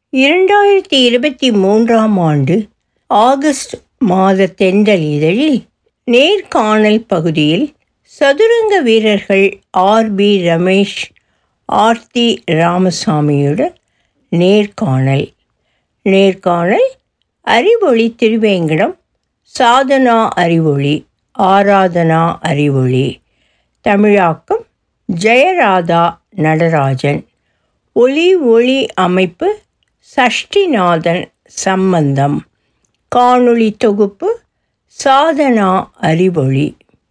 இரண்டாயிரத்தி இருபத்தி மூன்றாம் ஆண்டு ஆகஸ்ட் மாத தென்றல் இதழில் நேர்காணல் பகுதியில் சதுரங்க வீரர்கள் ஆர் பி ரமேஷ் ஆர்த்தி ராமசாமியுடன் நேர்காணல் நேர்காணல் அறிவொளி திருவேங்கடம் சாதனா அறிவொளி ஆராதனா அறிவொளி தமிழாக்கம் ஜெயராதா நடராஜன் ஒலி ஒளி அமைப்பு சஷ்டிநாதன் சம்பந்தம் காணொளி தொகுப்பு சாதனா அறிவொளி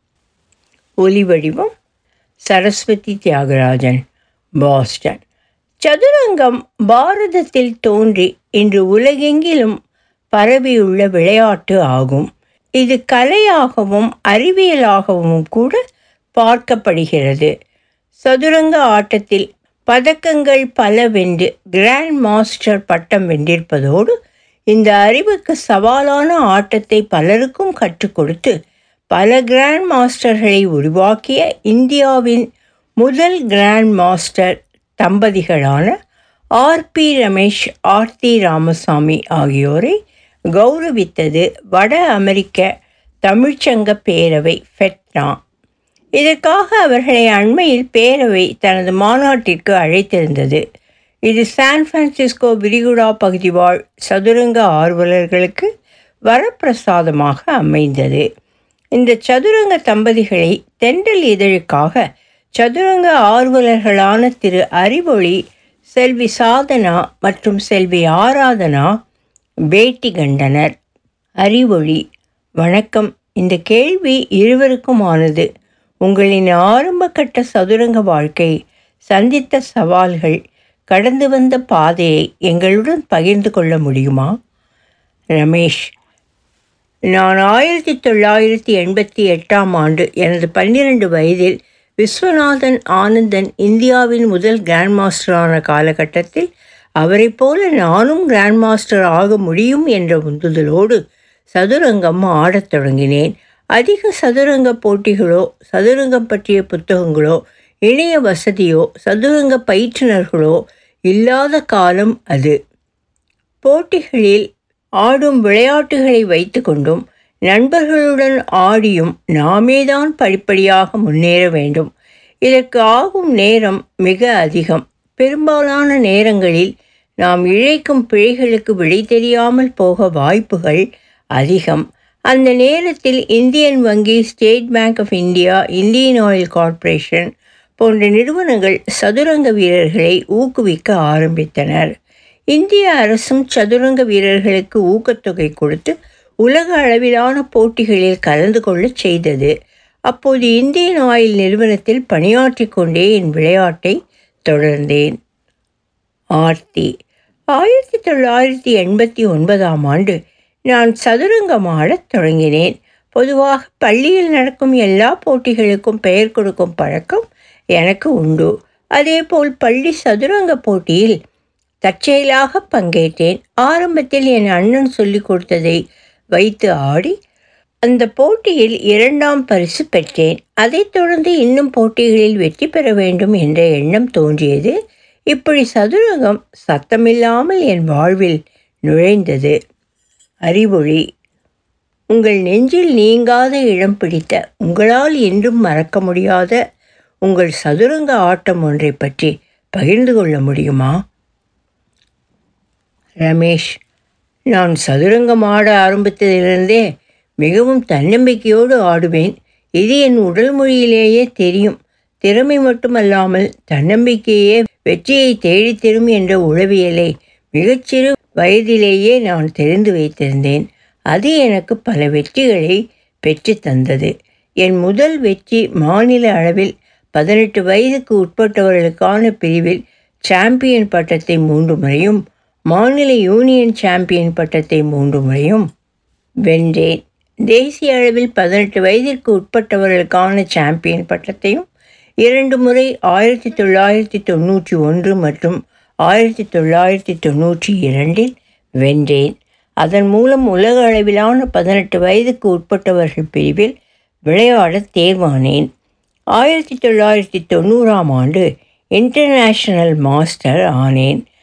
ஒலி வடிவம் சரஸ்வதி தியாகராஜன் பாஸ்டன் சதுரங்கம் பாரதத்தில் தோன்றி இன்று உலகெங்கிலும் பரவியுள்ள விளையாட்டு ஆகும் இது கலையாகவும் அறிவியலாகவும் கூட பார்க்கப்படுகிறது சதுரங்க ஆட்டத்தில் பதக்கங்கள் பல வென்று கிராண்ட் மாஸ்டர் பட்டம் வென்றிருப்பதோடு இந்த அறிவுக்கு சவாலான ஆட்டத்தை பலருக்கும் கற்றுக் கொடுத்து பல கிராண்ட் மாஸ்டர்களை உருவாக்கிய இந்தியாவின் முதல் கிராண்ட் மாஸ்டர் தம்பதிகளான ஆர் பி ரமேஷ் ஆர்த்தி ராமசாமி ஆகியோரை கௌரவித்தது வட அமெரிக்க தமிழ்ச்சங்க பேரவை ஃபெட்னா இதற்காக அவர்களை அண்மையில் பேரவை தனது மாநாட்டிற்கு அழைத்திருந்தது இது சான் பிரான்சிஸ்கோ விரிகுடா பகுதி வாழ் சதுரங்க ஆர்வலர்களுக்கு வரப்பிரசாதமாக அமைந்தது இந்த சதுரங்க தம்பதிகளை தென்றல் இதழுக்காக சதுரங்க ஆர்வலர்களான திரு அறிவொளி செல்வி சாதனா மற்றும் செல்வி ஆராதனா பேட்டி கண்டனர் அறிவொளி வணக்கம் இந்த கேள்வி இருவருக்குமானது உங்களின் ஆரம்பகட்ட சதுரங்க வாழ்க்கை சந்தித்த சவால்கள் கடந்து வந்த பாதையை எங்களுடன் பகிர்ந்து கொள்ள முடியுமா ரமேஷ் நான் ஆயிரத்தி தொள்ளாயிரத்தி எண்பத்தி எட்டாம் ஆண்டு எனது பன்னிரண்டு வயதில் விஸ்வநாதன் ஆனந்தன் இந்தியாவின் முதல் கிராண்ட் மாஸ்டரான காலகட்டத்தில் அவரைப் போல நானும் கிராண்ட் மாஸ்டர் ஆக முடியும் என்ற உந்துதலோடு சதுரங்கம் ஆடத் தொடங்கினேன் அதிக சதுரங்க போட்டிகளோ சதுரங்கம் பற்றிய புத்தகங்களோ இணைய வசதியோ சதுரங்க பயிற்றுனர்களோ இல்லாத காலம் அது போட்டிகளில் ஆடும் விளையாட்டுகளை வைத்துக்கொண்டும் நண்பர்களுடன் ஆடியும் நாமேதான் படிப்படியாக முன்னேற வேண்டும் இதற்கு ஆகும் நேரம் மிக அதிகம் பெரும்பாலான நேரங்களில் நாம் இழைக்கும் பிழைகளுக்கு விடை தெரியாமல் போக வாய்ப்புகள் அதிகம் அந்த நேரத்தில் இந்தியன் வங்கி State Bank of India Indian Oil Corporation போன்ற நிறுவனங்கள் சதுரங்க வீரர்களை ஊக்குவிக்க ஆரம்பித்தனர் இந்திய அரசும் சதுரங்க வீரர்களுக்கு ஊக்கத்தொகை கொடுத்து உலக அளவிலான போட்டிகளில் கலந்து கொள்ளச் செய்தது அப்போது இந்தியன் ஆயில் நிறுவனத்தில் பணியாற்றிக் கொண்டே என் விளையாட்டை தொடர்ந்தேன் ஆர்த்தி ஆயிரத்தி தொள்ளாயிரத்தி எண்பத்தி ஒன்பதாம் ஆண்டு நான் சதுரங்கம் ஆடத் தொடங்கினேன் பொதுவாக பள்ளியில் நடக்கும் எல்லா போட்டிகளுக்கும் பெயர் கொடுக்கும் பழக்கம் எனக்கு உண்டு அதேபோல் பள்ளி சதுரங்க போட்டியில் தற்செயலாக பங்கேற்றேன் ஆரம்பத்தில் என் அண்ணன் சொல்லிக் கொடுத்ததை வைத்து ஆடி அந்த போட்டியில் இரண்டாம் பரிசு பெற்றேன் அதைத் தொடர்ந்து இன்னும் போட்டிகளில் வெற்றி பெற வேண்டும் என்ற எண்ணம் தோன்றியது இப்படி சதுரங்கம் சத்தமில்லாமல் என் வாழ்வில் நுழைந்தது அறிவொளி உங்கள் நெஞ்சில் நீங்காத இடம் பிடித்த உங்களால் என்றும் மறக்க முடியாத உங்கள் சதுரங்க ஆட்டம் ஒன்றை பற்றி பகிர்ந்து கொள்ள முடியுமா ரமேஷ் நான் சதுரங்கம் ஆட ஆரம்பித்ததிலிருந்தே மிகவும் தன்னம்பிக்கையோடு ஆடுவேன் இது என் உடல் மொழியிலேயே தெரியும் திறமை மட்டுமல்லாமல் தன்னம்பிக்கையே வெற்றியை தேடித்தரும் என்ற உளவியலை மிகச்சிறு வயதிலேயே நான் தெரிந்து வைத்திருந்தேன் அது எனக்கு பல வெற்றிகளை பெற்று தந்தது என் முதல் வெற்றி மாநில அளவில் பதினெட்டு வயதுக்கு உட்பட்டவர்களுக்கான பிரிவில் சாம்பியன் பட்டத்தை மூன்று முறையும் மாநில யூனியன் சாம்பியன் பட்டத்தை மூன்று முறையும் வென்றேன் தேசிய அளவில் பதினெட்டு வயதிற்கு உட்பட்டவர்களுக்கான சாம்பியன் பட்டத்தையும் இரண்டு முறை ஆயிரத்தி தொள்ளாயிரத்தி தொண்ணூற்றி ஒன்று மற்றும் ஆயிரத்தி தொள்ளாயிரத்தி தொண்ணூற்றி இரண்டில் வென்றேன் அதன் மூலம் உலக அளவிலான பதினெட்டு வயதுக்கு உட்பட்டவர்கள் பிரிவில் விளையாட தேர்வானேன் ஆயிரத்தி தொள்ளாயிரத்தி தொண்ணூறாம் ஆண்டு இன்டர்நேஷனல் மாஸ்டர் ஆனேன்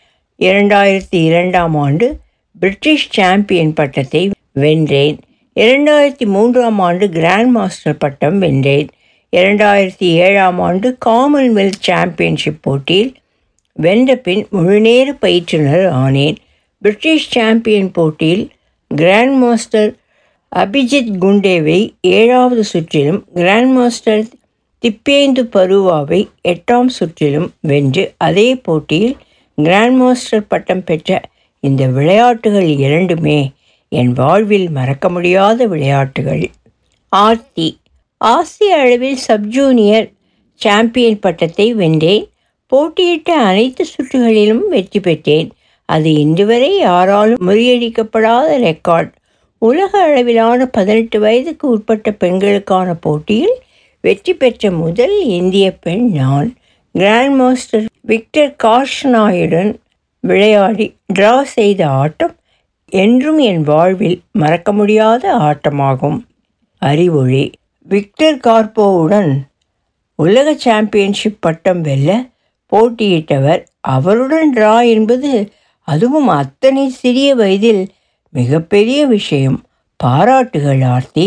இரண்டாயிரத்தி இரண்டாம் ஆண்டு பிரிட்டிஷ் சாம்பியன் பட்டத்தை வென்றேன் இரண்டாயிரத்தி மூன்றாம் ஆண்டு கிராண்ட் மாஸ்டர் பட்டம் வென்றேன் இரண்டாயிரத்தி ஏழாம் ஆண்டு காமன்வெல்த் சாம்பியன்ஷிப் போட்டியில் வென்ற பின் முழுநேர பயிற்றுனர் ஆனேன் பிரிட்டிஷ் சாம்பியன் போட்டியில் கிராண்ட் மாஸ்டர் அபிஜித் குண்டேவை ஏழாவது சுற்றிலும் கிராண்ட் மாஸ்டர் திப்பேந்து பருவாவை எட்டாம் சுற்றிலும் வென்று அதே போட்டியில் கிராண்ட் மாஸ்டர் பட்டம் பெற்ற இந்த விளையாட்டுகள் இரண்டுமே என் வாழ்வில் மறக்க முடியாத விளையாட்டுகள் ஆர்த்தி ஆசிய அளவில் சப்ஜூனியர் சாம்பியன் பட்டத்தை வென்றேன் போட்டியிட்ட அனைத்து சுற்றுகளிலும் வெற்றி பெற்றேன் அது இன்று வரை யாராலும் முறியடிக்கப்படாத ரெக்கார்ட் உலக அளவிலான பதினெட்டு வயதுக்கு உட்பட்ட பெண்களுக்கான போட்டியில் வெற்றி பெற்ற முதல் இந்திய பெண் நான் கிராண்ட் மாஸ்டர் விக்டர் காஷ்னாயுடன் விளையாடி டிரா செய்த ஆட்டம் என்றும் என் வாழ்வில் மறக்க முடியாத ஆட்டமாகும் அறிவொளி விக்டர் கார்போவுடன் உலக சாம்பியன்ஷிப் பட்டம் வெல்ல போட்டியிட்டவர் அவருடன் டிரா என்பது அதுவும் அத்தனை சிறிய வயதில் மிகப்பெரிய விஷயம் பாராட்டுகள் ஆர்த்தி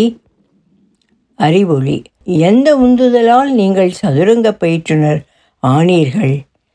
அறிவொளி எந்த உந்துதலால் நீங்கள் சதுரங்க பயிற்றுனர் ஆனீர்கள்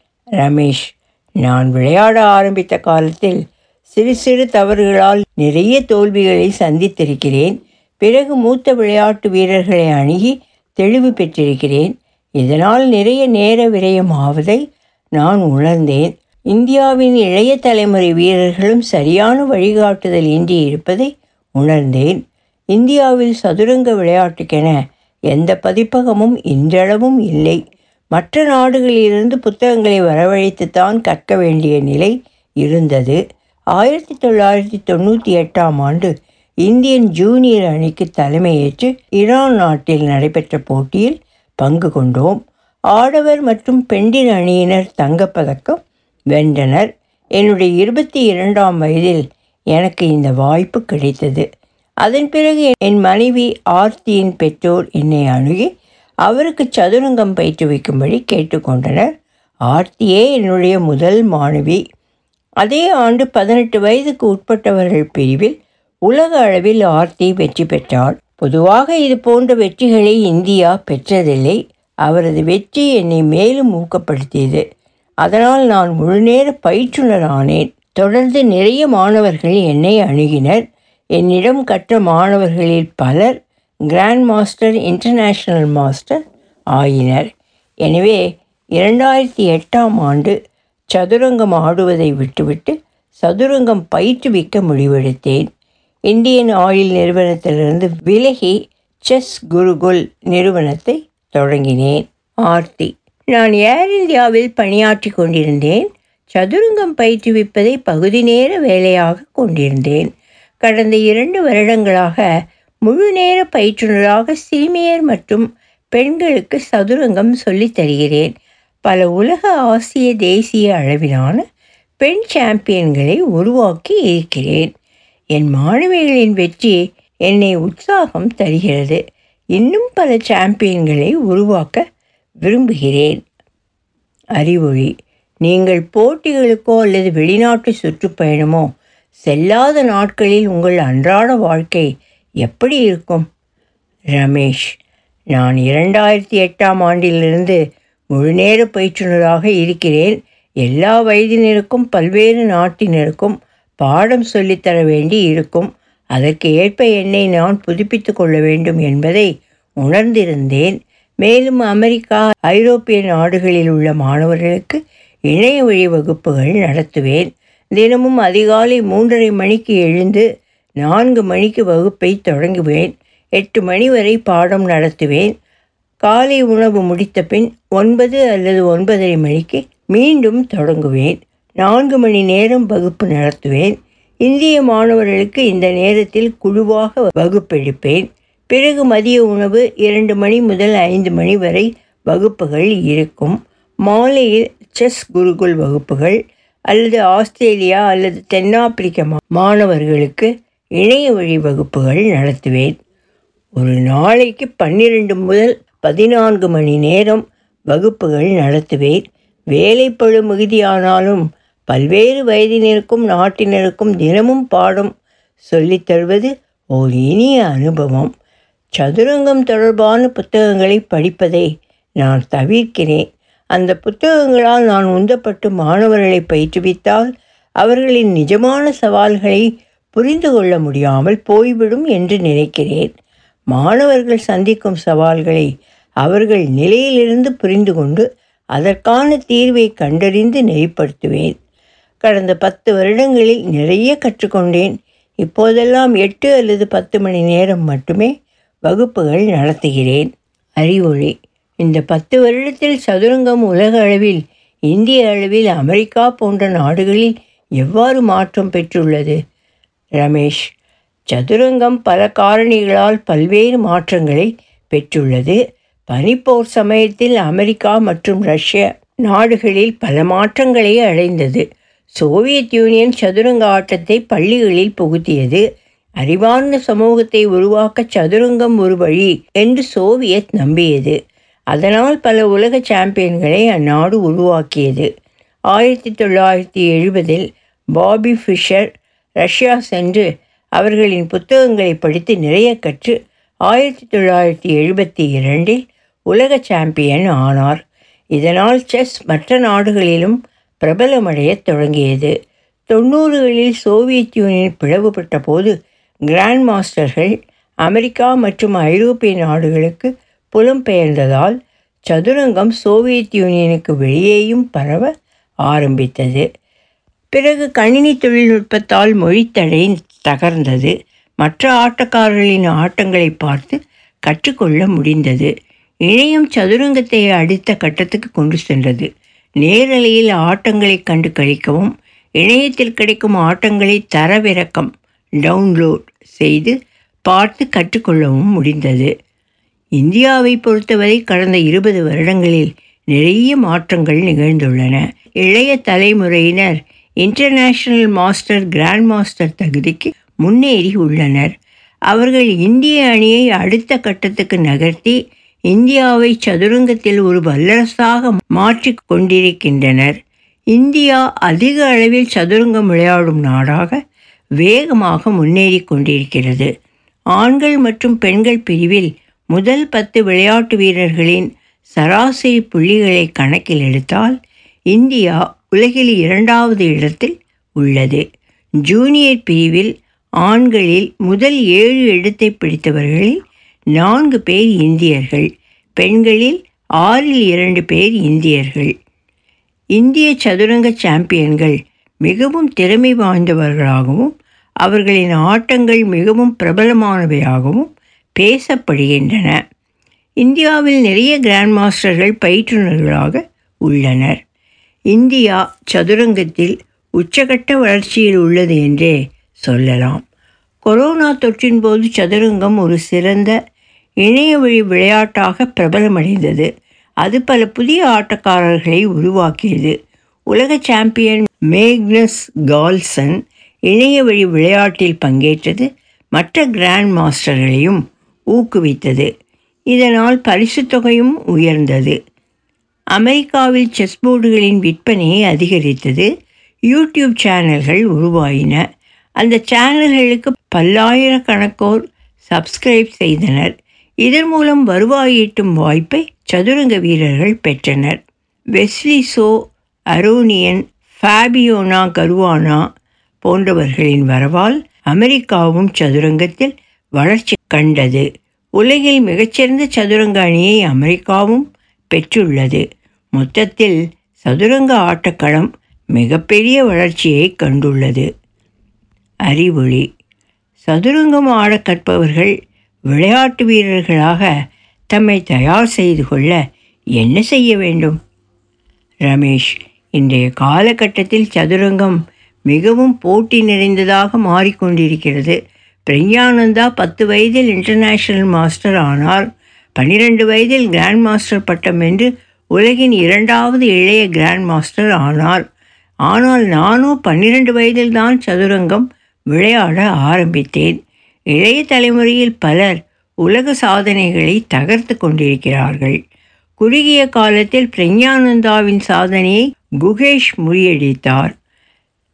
ரமேஷ் நான் விளையாட ஆரம்பித்த காலத்தில் சிறு சிறு தவறுகளால் நிறைய தோல்விகளை சந்தித்திருக்கிறேன் பிறகு மூத்த விளையாட்டு வீரர்களை அணுகி தெளிவு பெற்றிருக்கிறேன் இதனால் நிறைய நேர விரயம் ஆவதை நான் உணர்ந்தேன் இந்தியாவின் இளைய தலைமுறை வீரர்களும் சரியான வழிகாட்டுதல் இன்றி இருப்பதை உணர்ந்தேன் இந்தியாவில் சதுரங்க விளையாட்டுக்கென எந்த பதிப்பகமும் இன்றளவும் இல்லை மற்ற நாடுகளிலிருந்து புத்தகங்களை வரவழைத்துத்தான் கற்க வேண்டிய நிலை இருந்தது ஆயிரத்தி தொள்ளாயிரத்தி தொண்ணூற்றி எட்டாம் ஆண்டு இந்தியன் ஜூனியர் அணிக்கு தலைமையேற்று ஈரான் நாட்டில் நடைபெற்ற போட்டியில் பங்கு கொண்டோம் ஆடவர் மற்றும் பெண்டிர் அணியினர் தங்கப்பதக்கம் வென்றனர் என்னுடைய இருபத்தி இரண்டாம் வயதில் எனக்கு இந்த வாய்ப்பு கிடைத்தது அதன் பிறகு என் மனைவி ஆர்த்தியின் பெற்றோர் என்னை அணுகி அவருக்கு சதுரங்கம் பயிற்றுவிக்கும்படி கேட்டுக்கொண்டனர் ஆர்த்தியே என்னுடைய முதல் மாணவி அதே ஆண்டு பதினெட்டு வயதுக்கு உட்பட்டவர்கள் பிரிவில் உலக அளவில் ஆர்த்தி வெற்றி பெற்றார் பொதுவாக இது போன்ற வெற்றிகளை இந்தியா பெற்றதில்லை அவரது வெற்றி என்னை மேலும் ஊக்கப்படுத்தியது அதனால் நான் முழுநேர பயிற்றுனர் ஆனேன் தொடர்ந்து நிறைய மாணவர்கள் என்னை அணுகினர் என்னிடம் கற்ற மாணவர்களில் பலர் கிராண்ட் மாஸ்டர் இன்டர்நேஷ்னல் மாஸ்டர் ஆயினர் எனவே இரண்டாயிரத்தி எட்டாம் ஆண்டு சதுரங்கம் ஆடுவதை விட்டுவிட்டு சதுரங்கம் பயிற்றுவிக்க முடிவெடுத்தேன் இந்தியன் ஆயில் நிறுவனத்திலிருந்து விலகி செஸ் குருகுல் நிறுவனத்தை தொடங்கினேன் ஆர்த்தி நான் ஏர் இந்தியாவில் பணியாற்றி கொண்டிருந்தேன் சதுரங்கம் பயிற்றுவிப்பதை பகுதி நேர வேலையாக கொண்டிருந்தேன் கடந்த இரண்டு வருடங்களாக முழு நேர பயிற்றுனராக சிறுமியர் மற்றும் பெண்களுக்கு சதுரங்கம் சொல்லித் தருகிறேன் பல உலக ஆசிய தேசிய அளவிலான பெண் சாம்பியன்களை உருவாக்கி இருக்கிறேன் என் மாணவிகளின் வெற்றி என்னை உற்சாகம் தருகிறது இன்னும் பல சாம்பியன்களை உருவாக்க விரும்புகிறேன் அறிவொளி நீங்கள் போட்டிகளுக்கோ அல்லது வெளிநாட்டு சுற்றுப்பயணமோ செல்லாத நாட்களில் உங்கள் அன்றாட வாழ்க்கை எப்படி இருக்கும் ரமேஷ் நான் இரண்டாயிரத்தி எட்டாம் ஆண்டிலிருந்து முழுநேர பயிற்றுனராக இருக்கிறேன் எல்லா வயதினருக்கும் பல்வேறு நாட்டினருக்கும் பாடம் சொல்லித்தர வேண்டி இருக்கும் அதற்கு ஏற்ப என்னை நான் புதுப்பித்து கொள்ள வேண்டும் என்பதை உணர்ந்திருந்தேன் மேலும் அமெரிக்கா ஐரோப்பிய நாடுகளில் உள்ள மாணவர்களுக்கு இணைய வழி வகுப்புகள் நடத்துவேன் தினமும் அதிகாலை மூன்றரை மணிக்கு எழுந்து நான்கு மணிக்கு வகுப்பை தொடங்குவேன் எட்டு மணி வரை பாடம் நடத்துவேன் காலை உணவு முடித்த பின் ஒன்பது அல்லது ஒன்பதரை மணிக்கு மீண்டும் தொடங்குவேன் நான்கு மணி நேரம் வகுப்பு நடத்துவேன் இந்திய மாணவர்களுக்கு இந்த நேரத்தில் குழுவாக வகுப்பெடுப்பேன் பிறகு மதிய உணவு இரண்டு மணி முதல் ஐந்து மணி வரை வகுப்புகள் இருக்கும் மாலையில் செஸ் குருகுல் வகுப்புகள் அல்லது ஆஸ்திரேலியா அல்லது தென்னாப்பிரிக்க மா- மாணவர்களுக்கு இணைய வழி வகுப்புகள் நடத்துவேன் ஒரு நாளைக்கு பன்னிரண்டு முதல் பதினான்கு மணி நேரம் வகுப்புகள் நடத்துவேன் வேலைப்பழு மிகுதியானாலும் பல்வேறு வயதினருக்கும் நாட்டினருக்கும் தினமும் பாடம் சொல்லித் தருவது ஓர் இனிய அனுபவம் சதுரங்கம் தொடர்பான புத்தகங்களை படிப்பதை நான் தவிர்க்கிறேன் அந்த புத்தகங்களால் நான் உந்தப்பட்டு மாணவர்களை பயிற்றுவித்தால் அவர்களின் நிஜமான சவால்களை புரிந்து கொள்ள முடியாமல் போய்விடும் என்று நினைக்கிறேன் மாணவர்கள் சந்திக்கும் சவால்களை அவர்கள் நிலையிலிருந்து புரிந்து கொண்டு அதற்கான தீர்வை கண்டறிந்து நெறிப்படுத்துவேன் கடந்த பத்து வருடங்களில் நிறைய கற்றுக்கொண்டேன் இப்போதெல்லாம் எட்டு அல்லது பத்து மணி நேரம் மட்டுமே வகுப்புகள் நடத்துகிறேன் அறிவொளி இந்த பத்து வருடத்தில் சதுரங்கம் உலக அளவில் இந்திய அளவில் அமெரிக்கா போன்ற நாடுகளில் எவ்வாறு மாற்றம் பெற்றுள்ளது ரமேஷ் சதுரங்கம் பல காரணிகளால் பல்வேறு மாற்றங்களை பெற்றுள்ளது பனிப்போர் சமயத்தில் அமெரிக்கா மற்றும் ரஷ்ய நாடுகளில் பல மாற்றங்களை அடைந்தது சோவியத் யூனியன் சதுரங்க ஆட்டத்தை பள்ளிகளில் புகுத்தியது அறிவார்ந்த சமூகத்தை உருவாக்க சதுரங்கம் ஒரு வழி என்று சோவியத் நம்பியது அதனால் பல உலக சாம்பியன்களை அந்நாடு உருவாக்கியது ஆயிரத்தி தொள்ளாயிரத்தி எழுபதில் பாபி ஃபிஷர் ரஷ்யா சென்று அவர்களின் புத்தகங்களை படித்து நிறைய கற்று ஆயிரத்தி தொள்ளாயிரத்தி எழுபத்தி இரண்டில் உலக சாம்பியன் ஆனார் இதனால் செஸ் மற்ற நாடுகளிலும் பிரபலமடையத் தொடங்கியது தொண்ணூறுகளில் சோவியத் யூனியன் பிளவுபட்ட போது கிராண்ட் மாஸ்டர்கள் அமெரிக்கா மற்றும் ஐரோப்பிய நாடுகளுக்கு புலம்பெயர்ந்ததால் சதுரங்கம் சோவியத் யூனியனுக்கு வெளியேயும் பரவ ஆரம்பித்தது பிறகு கணினி தொழில்நுட்பத்தால் மொழித்தடை தகர்ந்தது மற்ற ஆட்டக்காரர்களின் ஆட்டங்களை பார்த்து கற்றுக்கொள்ள முடிந்தது இணையம் சதுரங்கத்தை அடுத்த கட்டத்துக்கு கொண்டு சென்றது நேரலையில் ஆட்டங்களை கண்டு கழிக்கவும் இணையத்தில் கிடைக்கும் ஆட்டங்களை தரவிறக்கம் டவுன்லோட் செய்து பார்த்து கற்றுக்கொள்ளவும் முடிந்தது இந்தியாவை பொறுத்தவரை கடந்த இருபது வருடங்களில் நிறைய மாற்றங்கள் நிகழ்ந்துள்ளன இளைய தலைமுறையினர் இன்டர்நேஷனல் மாஸ்டர் கிராண்ட் மாஸ்டர் தகுதிக்கு முன்னேறி உள்ளனர் அவர்கள் இந்திய அணியை அடுத்த கட்டத்துக்கு நகர்த்தி இந்தியாவை சதுரங்கத்தில் ஒரு வல்லரசாக மாற்றிக் கொண்டிருக்கின்றனர் இந்தியா அதிக அளவில் சதுரங்கம் விளையாடும் நாடாக வேகமாக முன்னேறி கொண்டிருக்கிறது ஆண்கள் மற்றும் பெண்கள் பிரிவில் முதல் பத்து விளையாட்டு வீரர்களின் சராசரி புள்ளிகளை கணக்கில் எடுத்தால் இந்தியா உலகில் இரண்டாவது இடத்தில் உள்ளது ஜூனியர் பிரிவில் ஆண்களில் முதல் ஏழு இடத்தை பிடித்தவர்களில் நான்கு பேர் இந்தியர்கள் பெண்களில் ஆறில் இரண்டு பேர் இந்தியர்கள் இந்திய சதுரங்க சாம்பியன்கள் மிகவும் திறமை வாய்ந்தவர்களாகவும் அவர்களின் ஆட்டங்கள் மிகவும் பிரபலமானவையாகவும் பேசப்படுகின்றன இந்தியாவில் நிறைய கிராண்ட் மாஸ்டர்கள் பயிற்றுநர்களாக உள்ளனர் இந்தியா சதுரங்கத்தில் உச்சகட்ட வளர்ச்சியில் உள்ளது என்றே சொல்லலாம் கொரோனா தொற்றின் போது சதுரங்கம் ஒரு சிறந்த இணைய வழி விளையாட்டாக பிரபலமடைந்தது அது பல புதிய ஆட்டக்காரர்களை உருவாக்கியது உலக சாம்பியன் மேக்னஸ் கால்சன் இணைய வழி விளையாட்டில் பங்கேற்றது மற்ற கிராண்ட் மாஸ்டர்களையும் ஊக்குவித்தது இதனால் பரிசுத் தொகையும் உயர்ந்தது அமெரிக்காவில் செஸ் போர்டுகளின் விற்பனை அதிகரித்தது யூடியூப் சேனல்கள் உருவாயின அந்த சேனல்களுக்கு பல்லாயிரக்கணக்கோர் சப்ஸ்கிரைப் செய்தனர் இதன் மூலம் வருவாய் ஈட்டும் வாய்ப்பை சதுரங்க வீரர்கள் பெற்றனர் Wesley So Aronian Fabiano Caruana போன்றவர்களின் வரவால் அமெரிக்காவும் சதுரங்கத்தில் வளர்ச்சி கண்டது உலகில் மிகச்சிறந்த சதுரங்க அணியை அமெரிக்காவும் பெற்றுள்ளது மொத்தத்தில் சதுரங்க ஆட்டக்களம் மிகப்பெரிய வளர்ச்சியை கண்டுள்ளது அறிவொளி சதுரங்கம் ஆட கற்பவர்கள் விளையாட்டு வீரர்களாக தம்மை தயார் செய்து கொள்ள என்ன செய்ய வேண்டும் ரமேஷ் இன்றைய காலகட்டத்தில் சதுரங்கம் மிகவும் போட்டி நிறைந்ததாக மாறிக்கொண்டிருக்கிறது பிரக்ஞானந்தா பத்து வயதில் இன்டர்நேஷனல் மாஸ்டர் ஆனார் பன்னிரண்டு வயதில் கிராண்ட் மாஸ்டர் பட்டம் வென்று உலகின் இரண்டாவது இளைய கிராண்ட் மாஸ்டர் ஆனார் ஆனால் நானும் பன்னிரண்டு வயதில் தான் சதுரங்கம் விளையாட ஆரம்பித்தேன் இளைய தலைமுறையில் பலர் உலக சாதனைகளை தகர்த்து கொண்டிருக்கிறார்கள் குறுகிய காலத்தில் பிரக்ஞானந்தாவின் சாதனையை குகேஷ் முறியடித்தார்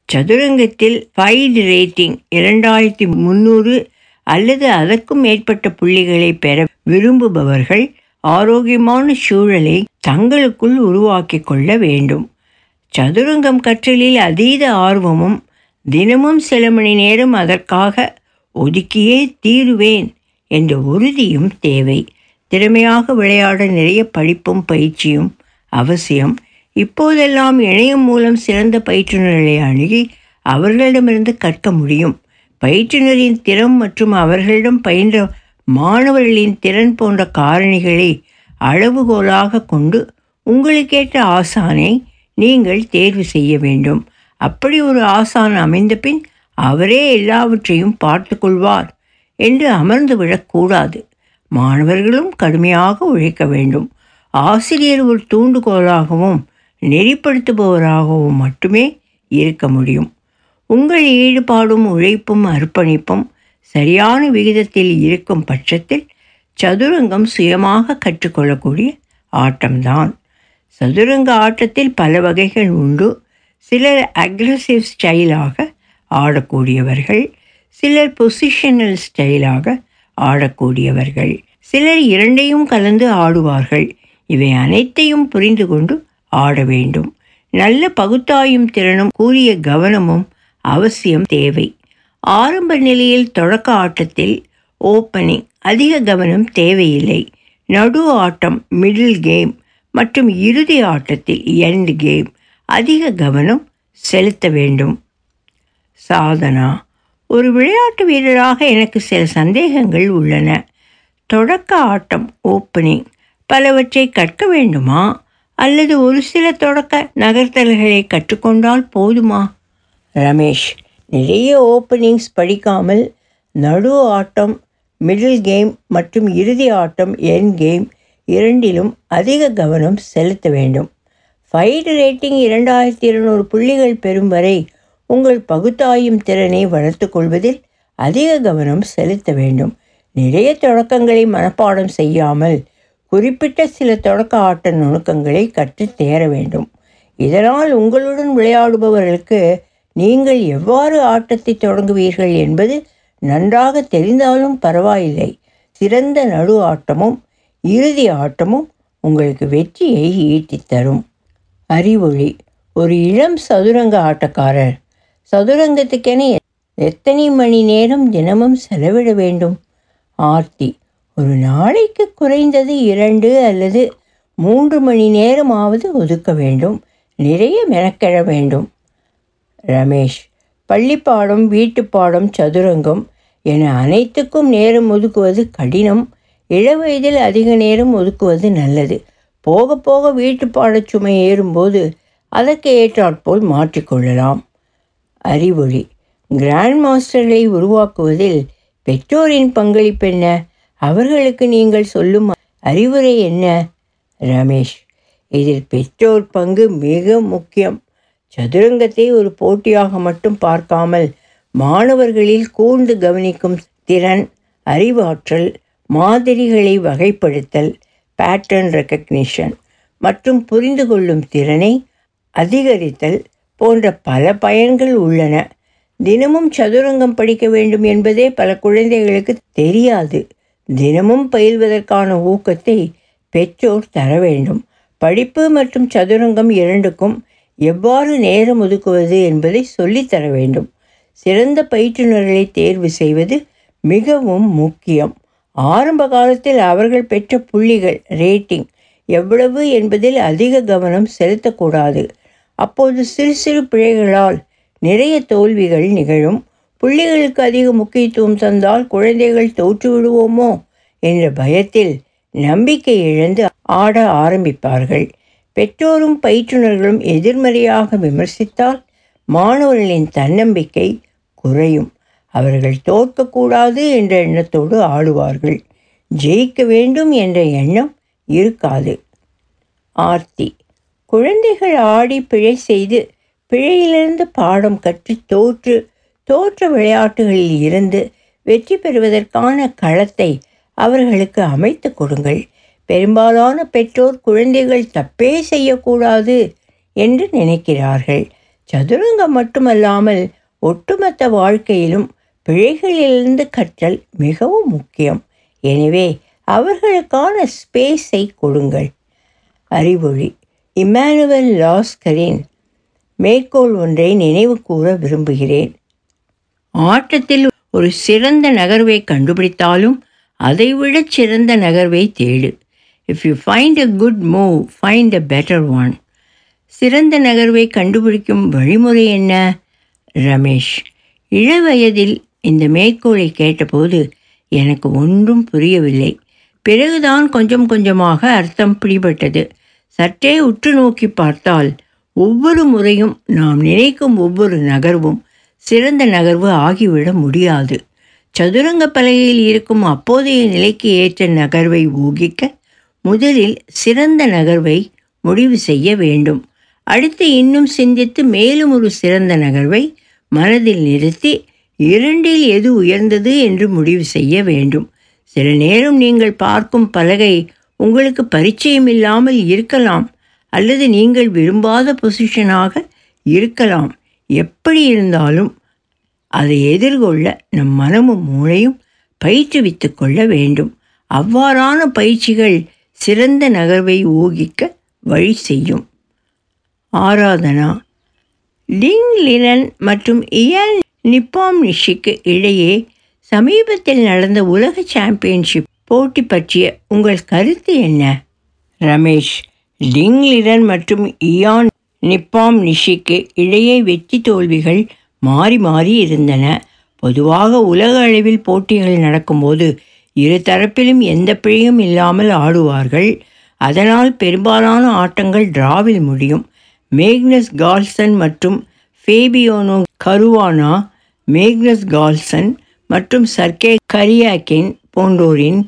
சதுரங்கத்தில் ஃபைடு ரேட்டிங் இரண்டாயிரத்தி முந்நூறு அல்லது அதற்கும் மேற்பட்ட புள்ளிகளை பெற விரும்புபவர்கள் ஆரோக்கியமான சூழலை தங்களுக்குள் உருவாக்கி கொள்ள வேண்டும் சதுரங்கம் கற்றலில் அதீத ஆர்வமும் தினமும் சில மணி நேரம் அதற்காக ஒதுக்கியே தீருவேன் என்ற உறுதியும் தேவை திறமையாக விளையாட நிறைய படிப்பும் பயிற்சியும் அவசியம் இப்போதெல்லாம் இணையம் மூலம் சிறந்த பயிற்றுநர்களை அணுகி அவர்களிடமிருந்து கற்க முடியும் பயிற்றுனரின் திறம் மற்றும் அவர்களிடம் பயின்ற மாணவர்களின் திறன் போன்ற காரணிகளை அளவுகோலாக கொண்டு உங்களுக்கேற்ற ஆசானை நீங்கள் தேர்வு செய்ய வேண்டும் அப்படி ஒரு ஆசான் அமைந்த பின் அவரே எல்லாவற்றையும் பார்த்து கொள்வார் என்று அமர்ந்து விடக்கூடாது மாணவர்களும் கடுமையாக உழைக்க வேண்டும் ஆசிரியர் ஒரு தூண்டுகோலாகவும் நெறிப்படுத்துபவராகவும் மட்டுமே இருக்க முடியும் உங்கள் ஈடுபாடும் உழைப்பும் அர்ப்பணிப்பும் சரியான விகிதத்தில் இருக்கும் பட்சத்தில் சதுரங்கம் சுயமாக கற்றுக்கொள்ளக்கூடிய ஆட்டம்தான் சதுரங்க ஆட்டத்தில் பல வகைகள் உண்டு சிலர் அக்ரஸிவ் ஸ்டைலாக ஆடக்கூடியவர்கள் சிலர் பொசிஷனல் ஸ்டைலாக ஆடக்கூடியவர்கள் சிலர் இரண்டையும் கலந்து ஆடுவார்கள் இவை அனைத்தையும் புரிந்து கொண்டு ஆட வேண்டும் நல்ல பகுத்தாயும் திறனும் கூறிய கவனமும் அவசியம் தேவை ஆரம்ப நிலையில் தொடக்க ஆட்டத்தில் ஓப்பனிங் அதிக கவனம் தேவையில்லை நடு ஆட்டம் மிடில் கேம் மற்றும் இறுதி ஆட்டத்தில் எண்ட் கேம் அதிக கவனம் செலுத்த வேண்டும் சாதனா ஒரு விளையாட்டு வீரராக எனக்கு சில சந்தேகங்கள் உள்ளன தொடக்க ஆட்டம் ஓப்பனிங் பலவற்றை கற்க வேண்டுமா அல்லது ஒரு சில தொடக்க நகர்த்தல்களை கற்றுக்கொண்டால் போதுமா ரமேஷ் நிறைய ஓப்பனிங்ஸ் படிக்காமல் நடு ஆட்டம் மிடில் கேம் மற்றும் இறுதி ஆட்டம் என் கேம் இரண்டிலும் அதிக கவனம் செலுத்த வேண்டும் ஃபைடு ரேட்டிங் இரண்டாயிரத்தி இருநூறு புள்ளிகள் பெறும் வரை உங்கள் பகுத்தாயும் திறனை வளர்த்து கொள்வதில் அதிக கவனம் செலுத்த வேண்டும் நிறைய தொடக்கங்களை மனப்பாடம் செய்யாமல் குறிப்பிட்ட சில தொடக்க ஆட்ட நுணுக்கங்களை கற்றுத் தேர வேண்டும் இதனால் உங்களுடன் விளையாடுபவர்களுக்கு நீங்கள் எவ்வாறு ஆட்டத்தை தொடங்குவீர்கள் என்பது நன்றாக தெரிந்தாலும் பரவாயில்லை சிறந்த நடு ஆட்டமும் இறுதி ஆட்டமும் உங்களுக்கு வெற்றியை ஈட்டித் தரும் அறிவொளி ஒரு இளம் சதுரங்க ஆட்டக்காரர் சதுரங்கத்துக்கென எத்தனை மணி நேரம் தினமும் செலவிட வேண்டும் ஆர்த்தி ஒரு நாளைக்கு குறைந்தது இரண்டு அல்லது மூன்று மணி நேரமாவது ஒதுக்க வேண்டும் நிறைய மெனக்கெட வேண்டும் ரமேஷ் பள்ளிப்பாடம் வீட்டுப்பாடம் சதுரங்கம் என அனைத்துக்கும் நேரம் ஒதுக்குவது கடினம் இளவயதில் அதிக நேரம் ஒதுக்குவது நல்லது போக போக வீட்டுப்பாடச் சுமை ஏறும்போது அதற்கு ஏற்றாற்போல் மாற்றிக்கொள்ளலாம் அறிவொளி கிராண்ட் மாஸ்டர்களை உருவாக்குவதில் பெற்றோரின் பங்களிப்பு என்ன அவர்களுக்கு நீங்கள் சொல்லும் அறிவுரை என்ன ரமேஷ் இதில் பெற்றோர் பங்கு மிக முக்கியம் சதுரங்கத்தை ஒரு போட்டியாக மட்டும் பார்க்காமல் மாணவர்களில் கூர்ந்து கவனிக்கும் திறன் அறிவாற்றல் மாதிரிகளை வகைப்படுத்தல் பேட்டர்ன் ரெக்கக்னிஷன் மற்றும் புரிந்து கொள்ளும் திறனை அதிகரித்தல் போன்ற பல பயன்கள் உள்ளன தினமும் சதுரங்கம் படிக்க வேண்டும் என்பதே பல குழந்தைகளுக்கு தெரியாது தினமும் பயில்வதற்கான ஊக்கத்தை பெற்றோர் தர வேண்டும் படிப்பு மற்றும் சதுரங்கம் இரண்டுக்கும் எவ்வாறு நேரம் ஒதுக்குவது என்பதை சொல்லித்தர வேண்டும் சிறந்த பயிற்றுநர்களை தேர்வு செய்வது மிகவும் முக்கியம் ஆரம்ப காலத்தில் அவர்கள் பெற்ற புள்ளிகள் ரேட்டிங் எவ்வளவு என்பதில் அதிக கவனம் செலுத்தக்கூடாது அப்போது சிறு சிறு பிழைகளால் நிறைய தோல்விகள் நிகழும் புள்ளிகளுக்கு அதிக முக்கியத்துவம் தந்தால் குழந்தைகள் தோற்று விடுவோமோ என்ற பயத்தில் நம்பிக்கை இழந்து ஆட ஆரம்பிப்பார்கள் பெற்றோரும் பயிற்றுனர்களும் எதிர்மறையாக விமர்சித்தால் மாணவர்களின் தன்னம்பிக்கை குறையும் அவர்கள் தோற்கக்கூடாது என்ற எண்ணத்தோடு ஆடுவார்கள் ஜெயிக்க வேண்டும் என்ற எண்ணம் இருக்காது ஆர்த்தி குழந்தைகள் ஆடி பிழை செய்து பிழையிலிருந்து பாடம் கற்று தோற்று தோற்ற விளையாட்டுகளில் இருந்து வெற்றி பெறுவதற்கான களத்தை அவர்களுக்கு அமைத்து கொடுங்கள் பெரும்பாலான பெற்றோர் குழந்தைகள் தப்பே செய்யக்கூடாது என்று நினைக்கிறார்கள் சதுரங்கம் மட்டுமல்லாமல் ஒட்டுமொத்த வாழ்க்கையிலும் பிழைகளிலிருந்து கற்றல் மிகவும் முக்கியம் எனவே அவர்களுக்கான ஸ்பேஸை கொடுங்கள் அறிவொளி இம்மானுவல் லாஸ்கரின் மேற்கோள் ஒன்றை நினைவு கூற விரும்புகிறேன் ஆட்டத்தில் ஒரு சிறந்த நகர்வை கண்டுபிடித்தாலும் அதைவிட சிறந்த நகர்வை தேடு if you find a good move find a better one சிறந்த நகர்வை கண்டுபிடிக்கும் வழிமுறை என்ன ரமேஷ் இளவயதில் இந்த மேற்கோளை கேட்டபோது எனக்கு ஒன்றும் புரியவில்லை பிறகுதான் கொஞ்சம் கொஞ்சமாக அர்த்தம் பிடிபட்டது சற்றே உற்று நோக்கி பார்த்தால் ஒவ்வொரு முறையும் நாம் நினைக்கும் ஒவ்வொரு நகர்வும் சிறந்த நகர்வு ஆகிவிட முடியாது சதுரங்க பலகையில் இருக்கும் அப்போதைய நிலைக்கு ஏற்ற நகர்வை ஊகிக்க முதலில் சிறந்த நகர்வை முடிவு செய்ய வேண்டும் அடுத்து இன்னும் சிந்தித்து மேலும் ஒரு சிறந்த நகர்வை மனதில் நிறுத்தி இரண்டில் எது உயர்ந்தது என்று முடிவு செய்ய வேண்டும் சில நேரம் நீங்கள் பார்க்கும் பலகை உங்களுக்கு பரிச்சயம் இல்லாமல் இருக்கலாம் அல்லது நீங்கள் விரும்பாத பொசிஷனாக இருக்கலாம் எப்படி இருந்தாலும் அதை எதிர்கொள்ள நம் மனமும் மூளையும் பயிற்றுவித்து கொள்ள வேண்டும் அவ்வாறான பயிற்சிகள் சிறந்த நகர்வை ஊகிக்க வழி செய்யும் ஆராதனா லிங் லினன் மற்றும் இயல் நிப்பாம் நிஷிக்கு இடையே சமீபத்தில் நடந்த உலக சாம்பியன்ஷிப் போட்டி பற்றிய உங்கள் கருத்து என்ன ரமேஷ் லிங் லிரன் மற்றும் இயான் நிப்பாம் நிஷிக்கு இடையே வெற்றி தோல்விகள் மாறி மாறி இருந்தன பொதுவாக உலக அளவில் போட்டிகள் நடக்கும்போது இரு தரப்பிலும் எந்த பிழையும் இல்லாமல் ஆடுவார்கள் அதனால் பெரும்பாலான ஆட்டங்கள் டிராவில் முடியும் மேக்னஸ் கால்சன் மற்றும் ஃபேபியோனோ கருவானா மேக்னஸ் கால்சன் மற்றும் சர்க்கே கரியாக்கின் போன்றோரின்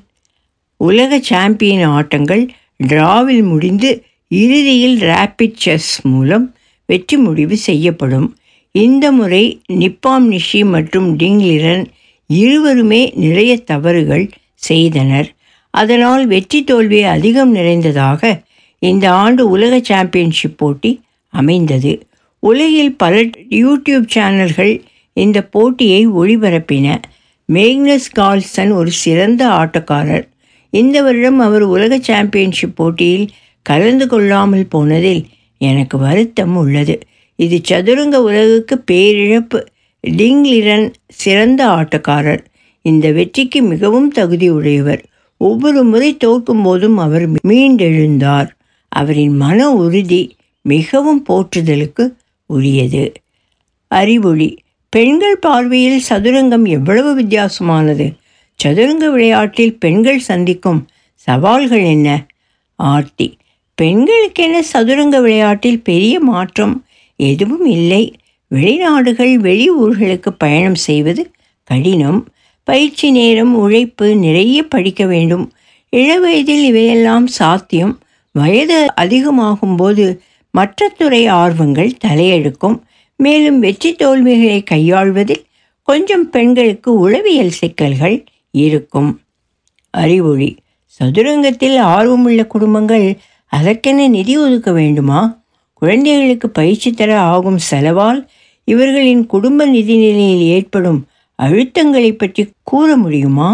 உலக சாம்பியன் ஆட்டங்கள் டிராவில் முடிந்து இறுதியில் ரேபிட் செஸ் மூலம் வெற்றி முடிவு செய்யப்படும் இந்த முறை நிப்பாம் நிஷி மற்றும் டிங்லிரன் இருவருமே நிறைய தவறுகள் செய்தனர் அதனால் வெற்றி தோல்வி அதிகம் நிறைந்ததாக இந்த ஆண்டு உலக சாம்பியன்ஷிப் போட்டி அமைந்தது உலகில் பல யூடியூப் சேனல்கள் இந்த போட்டியை ஒளிபரப்பின மேக்னஸ் கால்சன் ஒரு சிறந்த ஆட்டக்காரர் இந்த வருடம் அவர் உலக சாம்பியன்ஷிப் போட்டியில் கலந்து கொள்ளாமல் போனதில் எனக்கு வருத்தம் உள்ளது இது சதுரங்க உலகுக்கு பேரிழப்பு டிங்லிரன் சிறந்த ஆட்டக்காரர் இந்த வெற்றிக்கு மிகவும் தகுதி உடையவர் ஒவ்வொரு முறை தோற்கும் போதும் அவர் மீண்டெழுந்தார் அவரின் மன உறுதி மிகவும் போற்றுதலுக்கு உரியது அறிவொளி பெண்கள் பார்வையில் சதுரங்கம் எவ்வளவு வித்தியாசமானது சதுரங்க விளையாட்டில் பெண்கள் சந்திக்கும் சவால்கள் என்ன ஆர்த்தி பெண்களுக்கென சதுரங்க விளையாட்டில் பெரிய மாற்றம் எதுவும் இல்லை வெளிநாடுகள் வெளி ஊர்களுக்கு பயணம் செய்வது கடினம் பயிற்சி நேரம் உழைப்பு நிறைய படிக்க வேண்டும் இளவயதில் இவையெல்லாம் சாத்தியம் வயது அதிகமாகும் போது மற்ற துறை ஆர்வங்கள் தலையெடுக்கும் மேலும் வெற்றி தோல்விகளை கையாள்வதில் கொஞ்சம் பெண்களுக்கு உளவியல் சிக்கல்கள் இருக்கும் அறிவொளி சதுரங்கத்தில் ஆர்வமுள்ள குடும்பங்கள் அதற்கென நிதி ஒதுக்க வேண்டுமா குழந்தைகளுக்கு பயிற்சி தர ஆகும் செலவால் இவர்களின் குடும்ப நிதி நிலையில் ஏற்படும் அழுத்தங்களை பற்றி கூற முடியுமா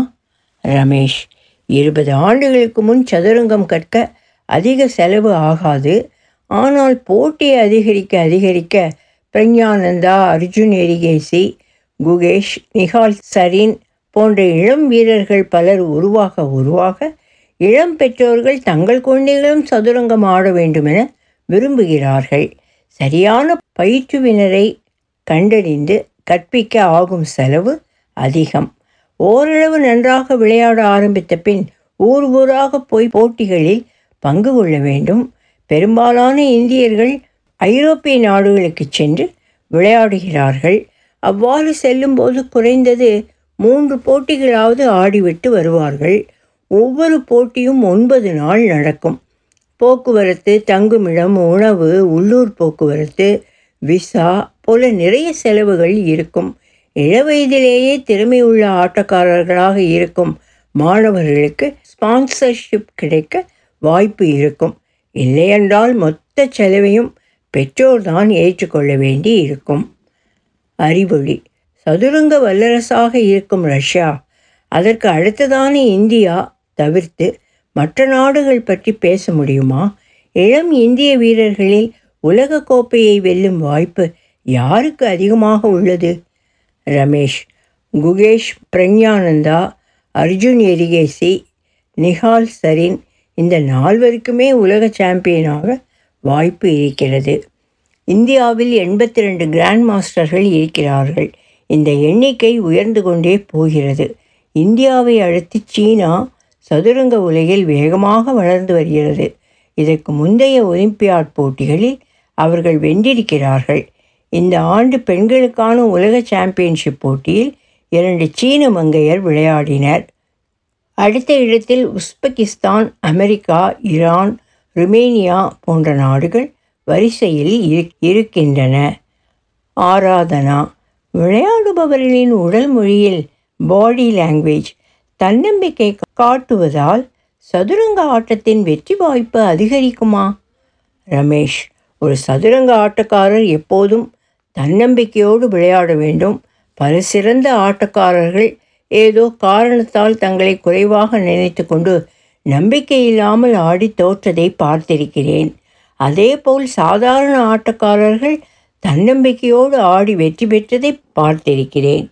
ரமேஷ் இருபது ஆண்டுகளுக்கு முன் சதுரங்கம் கற்க அதிக செலவு ஆகாது ஆனால் போட்டியை அதிகரிக்க அதிகரிக்க பிரஞானந்தா அர்ஜுன் எரிகேசி குகேஷ் நிகால் சரீன் போன்ற இளம் வீரர்கள் பலர் உருவாக உருவாக இளம் பெற்றோர்கள் தங்கள் குழந்தைகளும் சதுரங்கம் ஆட வேண்டுமென விரும்புகிறார்கள் சரியான பயிற்றுவினரை கண்டறிந்து கற்பிக்க ஆகும் செலவு அதிகம் ஓரளவு நன்றாக விளையாட ஆரம்பித்த பின் ஊர் ஊராக போய் போட்டிகளில் பங்கு கொள்ள வேண்டும் பெரும்பாலான இந்தியர்கள் ஐரோப்பிய நாடுகளுக்கு சென்று விளையாடுகிறார்கள் அவ்வாறு செல்லும்போது குறைந்தது மூன்று போட்டிகளாவது ஆடிவிட்டு வருவார்கள் ஒவ்வொரு போட்டியும் ஒன்பது நாள் நடக்கும் போக்குவரத்து தங்குமிடம் உணவு உள்ளூர் போக்குவரத்து விசா போல நிறைய செலவுகள் இருக்கும் இளவயதிலேயே திறமையுள்ள ஆட்டக்காரர்களாக இருக்கும் மாணவர்களுக்கு ஸ்பான்சர்ஷிப் கிடைக்க வாய்ப்பு இருக்கும் இல்லையென்றால் மொத்த செலவையும் பெற்றோர்தான் ஏற்றுக்கொள்ள வேண்டி இருக்கும் அறிவொளி சதுரங்க வல்லரசாக இருக்கும் ரஷ்யா அதற்கு அடுத்ததான இந்தியா தவிர்த்து மற்ற நாடுகள் பற்றி பேச முடியுமா இளம் இந்திய வீரர்களில் உலக கோப்பையை வெல்லும் வாய்ப்பு யாருக்கு அதிகமாக உள்ளது ரமேஷ் குகேஷ் பிரக்ஞானந்தா அர்ஜுன் எரிகேசி நிஹால் சரின் இந்த நால்வருக்குமே உலக சாம்பியனாக வாய்ப்பு இருக்கிறது இந்தியாவில் எண்பத்தி ரெண்டு கிராண்ட் மாஸ்டர்கள் இருக்கிறார்கள் இந்த எண்ணிக்கை உயர்ந்து கொண்டே போகிறது இந்தியாவை அடுத்து சீனா சதுரங்க உலகில் வேகமாக வளர்ந்து வருகிறது இதற்கு முந்தைய ஒலிம்பியாட் போட்டிகளில் அவர்கள் வென்றிருக்கிறார்கள் இந்த ஆண்டு பெண்களுக்கான உலக சாம்பியன்ஷிப் போட்டியில் இரண்டு சீன மங்கையர் விளையாடினர் அடுத்த இடத்தில் உஸ்பெகிஸ்தான் அமெரிக்கா ஈரான் ருமேனியா போன்ற நாடுகள் வரிசையில் இருக்கின்றன ஆராதனா விளையாடுபவர்களின் உடல் மொழியில் பாடி லாங்குவேஜ் தன்னம்பிக்கை காட்டுவதால் சதுரங்க ஆட்டத்தின் வெற்றி வாய்ப்பு அதிகரிக்குமா ரமேஷ் ஒரு சதுரங்க ஆட்டக்காரர் எப்போதும் தன்னம்பிக்கையோடு விளையாட வேண்டும் பல சிறந்த ஆட்டக்காரர்கள் ஏதோ காரணத்தால் தங்களை குறைவாக நினைத்து கொண்டு நம்பிக்கை இல்லாமல் ஆடி தோற்றதை பார்த்திருக்கிறேன் அதேபோல் சாதாரண ஆட்டக்காரர்கள் தன்னம்பிக்கையோடு ஆடி வெற்றி பெற்றதை பார்த்திருக்கிறேன்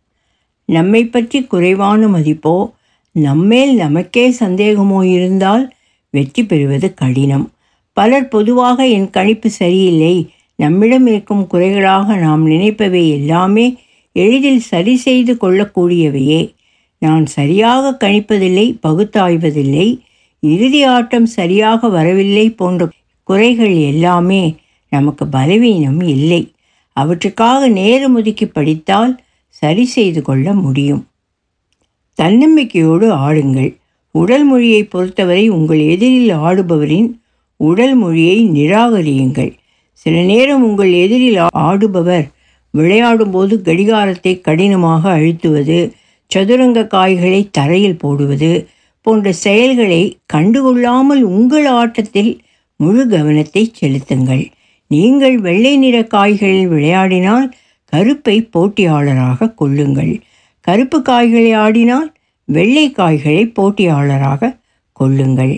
நம்மை பற்றி குறைவான மதிப்போ நம்மேல் நமக்கே சந்தேகமோ இருந்தால் வெற்றி பெறுவது கடினம் பலர் பொதுவாக என் கணிப்பு சரியில்லை நம்மிடம் இருக்கும் குறைகளாக நாம் நினைப்பவை எல்லாமே எளிதில் சரி செய்து கொள்ளக்கூடியவையே நான் சரியாக கணிப்பதில்லை பகுத்தாய்வதில்லை இறுதி ஆட்டம் சரியாக வரவில்லை போன்ற குறைகள் எல்லாமே நமக்கு பலவீனம் இல்லை அவற்றுக்காக நேரம் ஒதுக்கி படித்தால் சரி செய்து கொள்ள முடியும் தன்னம்பிக்கையோடு ஆடுங்கள் உடல் மொழியை பொறுத்தவரை உங்கள் எதிரில் ஆடுபவரின் உடல் மொழியை நிராகரியுங்கள் சில நேரம் உங்கள் எதிரில் ஆடுபவர் விளையாடும்போது கடிகாரத்தை கடினமாக அழுத்துவது சதுரங்க காய்களை தரையில் போடுவது போன்ற செயல்களை கண்டுகொள்ளாமல் உங்கள் ஆட்டத்தில் முழு கவனத்தை செலுத்துங்கள் நீங்கள் வெள்ளை நிற காய்களில் விளையாடினால் கருப்பை போட்டியாளராக கொள்ளுங்கள் கருப்பு காய்களை ஆடினால் வெள்ளை காய்களை போட்டியாளராக கொள்ளுங்கள்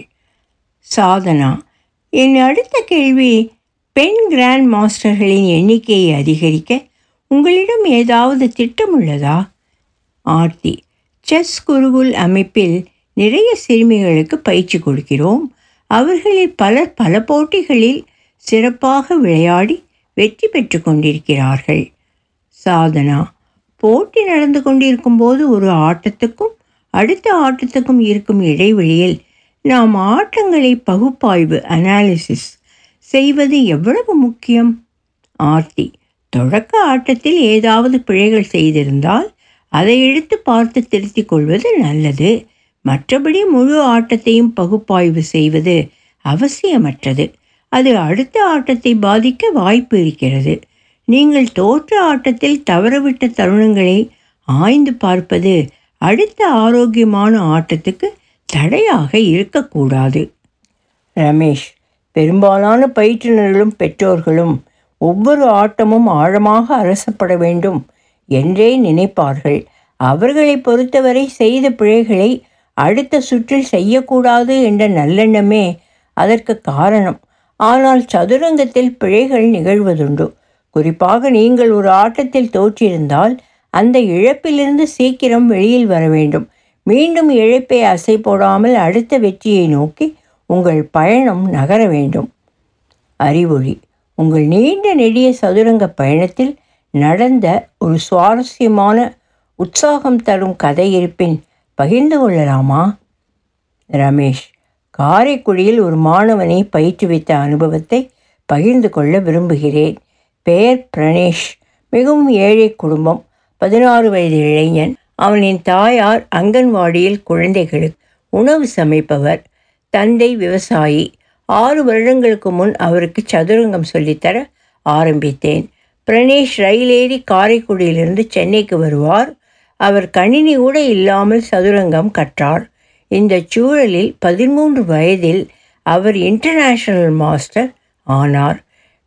சாதனா என் அடுத்த கேள்வி பெண் கிராண்ட் மாஸ்டர்களின் எண்ணிக்கையை அதிகரிக்க உங்களிடம் ஏதாவது திட்டம் உள்ளதா ஆர்த்தி செஸ் குருகுல் அமைப்பில் நிறைய சிறுமிகளுக்கு பயிற்சி கொடுக்கிறோம் அவர்களில் பலர் பல போட்டிகளில் சிறப்பாக விளையாடி வெற்றி பெற்று கொண்டிருக்கிறார்கள் சாதனா போட்டி நடந்து கொண்டிருக்கும் போது ஒரு ஆட்டத்துக்கும் அடுத்த ஆட்டத்துக்கும் இருக்கும் இடைவெளியில் நாம் ஆட்டங்களை பகுப்பாய்வு அனாலிசிஸ் செய்வது எவ்வளவு முக்கியம் ஆர்த்தி தொடக்க ஆட்டத்தில் ஏதாவது பிழைகள் செய்திருந்தால் அதை எடுத்து பார்த்து திருத்திக் கொள்வது நல்லது மற்றபடி முழு ஆட்டத்தையும் பகுப்பாய்வு செய்வது அவசியமற்றது அது அடுத்த ஆட்டத்தை பாதிக்க வாய்ப்பு இருக்கிறது நீங்கள் தோற்ற ஆட்டத்தில் தவறவிட்ட தருணங்களை ஆய்ந்து பார்ப்பது அடுத்த ஆரோக்கியமான ஆட்டத்துக்கு தடையாக இருக்கக்கூடாது ரமேஷ் பெரும்பாலான பயிற்றுநர்களும் பெற்றோர்களும் ஒவ்வொரு ஆட்டமும் ஆழமாக அரசப்பட வேண்டும் என்றே நினைப்பார்கள் அவர்களை பொறுத்தவரை செய்த பிழைகளை அடுத்த சுற்றில் செய்யக்கூடாது என்ற நல்லெண்ணமே அதற்கு காரணம் ஆனால் சதுரங்கத்தில் பிழைகள் நிகழ்வதுண்டு குறிப்பாக நீங்கள் ஒரு ஆட்டத்தில் தோற்றிருந்தால் அந்த இழப்பிலிருந்து சீக்கிரம் வெளியில் வர வேண்டும் மீண்டும் இழப்பை அசை போடாமல் அடுத்த வெற்றியை நோக்கி உங்கள் பயணம் நகர வேண்டும் அறிவொளி உங்கள் நீண்ட நெடிய சதுரங்க பயணத்தில் நடந்த ஒரு சுவாரஸ்யமான உற்சாகம் தரும் கதை இருப்பின் பகிர்ந்து கொள்ளலாமா ரமேஷ் காரைக்குடியில் ஒரு மாணவனை பயிற்றுவித்த அனுபவத்தை பகிர்ந்து கொள்ள விரும்புகிறேன் பெயர் பிரணேஷ் மிகவும் ஏழை குடும்பம் பதினாறு வயது இளைஞன் அவனின் தாயார் அங்கன்வாடியில் குழந்தைகளுக்கு உணவு சமைப்பவர் தந்தை விவசாயி ஆறு வருடங்களுக்கு முன் அவருக்கு சதுரங்கம் சொல்லித்தர ஆரம்பித்தேன் பிரணேஷ் ரயில் ஏறி காரைக்குடியிலிருந்து சென்னைக்கு வருவார் அவர் கணினி கூட இல்லாமல் சதுரங்கம் கற்றார் இந்த சூழலில் பதிமூன்று வயதில் அவர் இன்டர்நேஷனல் மாஸ்டர் ஆனார்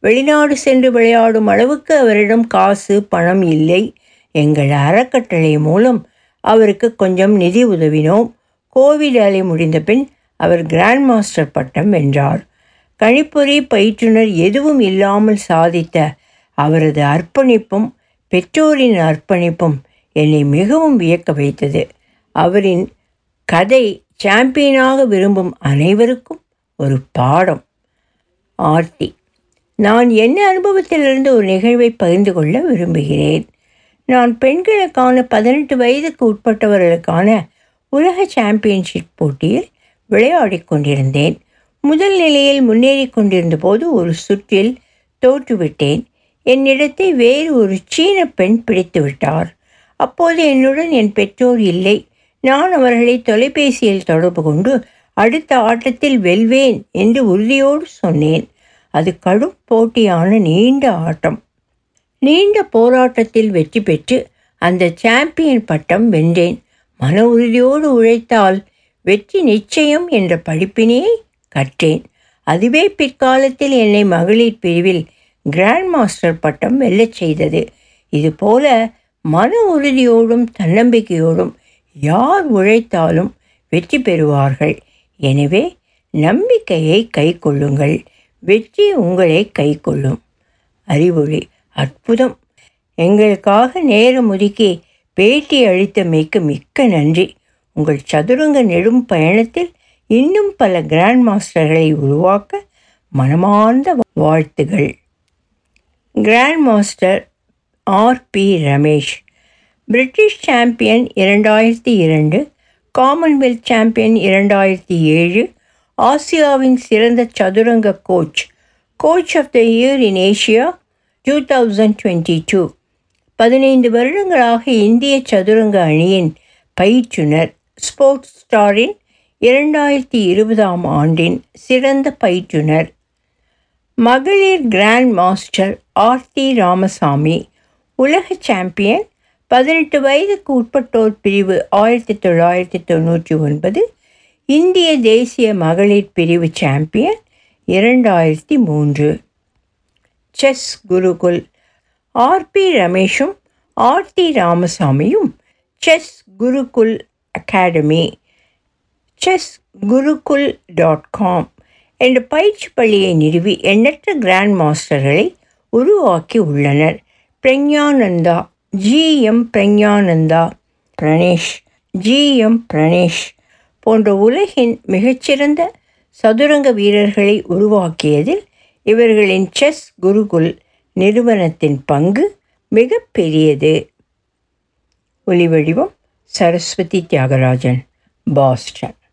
வெளிநாடு சென்று விளையாடும் அளவுக்கு அவரிடம் காசு பணம் இல்லை எங்கள் அறக்கட்டளை மூலம் அவருக்கு கொஞ்சம் நிதி உதவினோம் கோவிட் அலை முடிந்த பின் அவர் கிராண்ட் மாஸ்டர் பட்டம் வென்றார் கணிப்பொறி பயிற்றுனர் எதுவும் இல்லாமல் சாதித்த அவரது அர்ப்பணிப்பும் பெற்றோரின் அர்ப்பணிப்பும் என்னை மிகவும் வியக்க வைத்தது அவரின் கதை சாம்பியனாக விரும்பும் அனைவருக்கும் ஒரு பாடம் ஆர்த்தி நான் என்ன அனுபவத்திலிருந்து ஒரு நிகழ்வை பகிர்ந்து கொள்ள விரும்புகிறேன் நான் பெண்களுக்கான பதினெட்டு வயதுக்கு உட்பட்டவர்களுக்கான உலக சாம்பியன்ஷிப் போட்டியில் விளையாடி கொண்டிருந்தேன் முதல் நிலையில் முன்னேறி கொண்டிருந்த போது ஒரு சுற்றில் தோற்றுவிட்டேன் என்னிடத்தை வேறு ஒரு சீன பெண் பிடித்து விட்டார் அப்போது என்னுடன் என் பெற்றோர் இல்லை நான் அவர்களை தொலைபேசியில் தொடர்பு கொண்டு அடுத்த ஆட்டத்தில் வெல்வேன் என்று உறுதியோடு சொன்னேன் அது கடும் போட்டியான நீண்ட ஆட்டம் நீண்ட போராட்டத்தில் வெற்றி பெற்று அந்த சாம்பியன் பட்டம் வென்றேன் மன உறுதியோடு உழைத்தால் வெற்றி நிச்சயம் என்ற படிப்பினை கற்றேன் அதுவே பிற்காலத்தில் என்னை மகளிர் பிரிவில் கிராண்ட் மாஸ்டர் பட்டம் வெல்லச் செய்தது இதுபோல மன உறுதியோடும் தன்னம்பிக்கையோடும் யார் உழைத்தாலும் வெற்றி பெறுவார்கள் எனவே நம்பிக்கையை கை கொள்ளுங்கள் வெற்றி உங்களை கை கொள்ளும் அறிவுரை அற்புதம் எங்களுக்காக நேரம் ஒதுக்கி பேட்டி அளித்தமைக்கு மிக்க நன்றி உங்கள் சதுரங்க நெடும் பயணத்தில் இன்னும் பல கிராண்ட் மாஸ்டர்களை உருவாக்க மனமார்ந்த வாழ்த்துகள் grand master R P Ramesh British champion இரண்டாயிரத்தி இரண்டு காமன்வெல்த் சாம்பியன் இரண்டாயிரத்தி ஏழு ஆசியாவின் சிறந்த சதுரங்க coach coach of the year in Asia two thousand twenty two பதினைந்து வருடங்களாக இந்திய சதுரங்க அணியின் பயிற்றுனர் ஸ்போர்ட்ஸ் ஸ்டாரின் இரண்டாயிரத்தி இருபதாம் ஆண்டின் சிறந்த பயிற்றுனர் மகளிர் கிராண்ட் மாஸ்டர் ஆர்த்தி ராமசாமி உலக சாம்பியன் பதினெட்டு வயதுக்கு உட்பட்டோர் பிரிவு ஆயிரத்தி தொள்ளாயிரத்தி தொண்ணூற்றி ஒன்பது இந்திய தேசிய மகளிர் பிரிவு சாம்பியன் இரண்டாயிரத்தி மூன்று செஸ் குருகுல் ஆர்பி ரமேஷும் ஆர்த்தி ராமசாமியும் chess Gurukul academy chess Gurukul dot com என்ற பயிற்சி பள்ளியை நிறுவி எண்ணற்ற கிராண்ட் மாஸ்டர்களை உருவாக்கி உள்ளனர் Praggnanandhaa G M Praggnanandhaa Pranesh G M Pranesh போன்ற உலகின் மிகச்சிறந்த சதுரங்க வீரர்களை உருவாக்கியதில் இவர்களின் செஸ் குருகுல் நிறுவனத்தின் பங்கு மிக பெரியது ஒலிவடிவம் சரஸ்வதி தியாகராஜன் பாஸ்டன்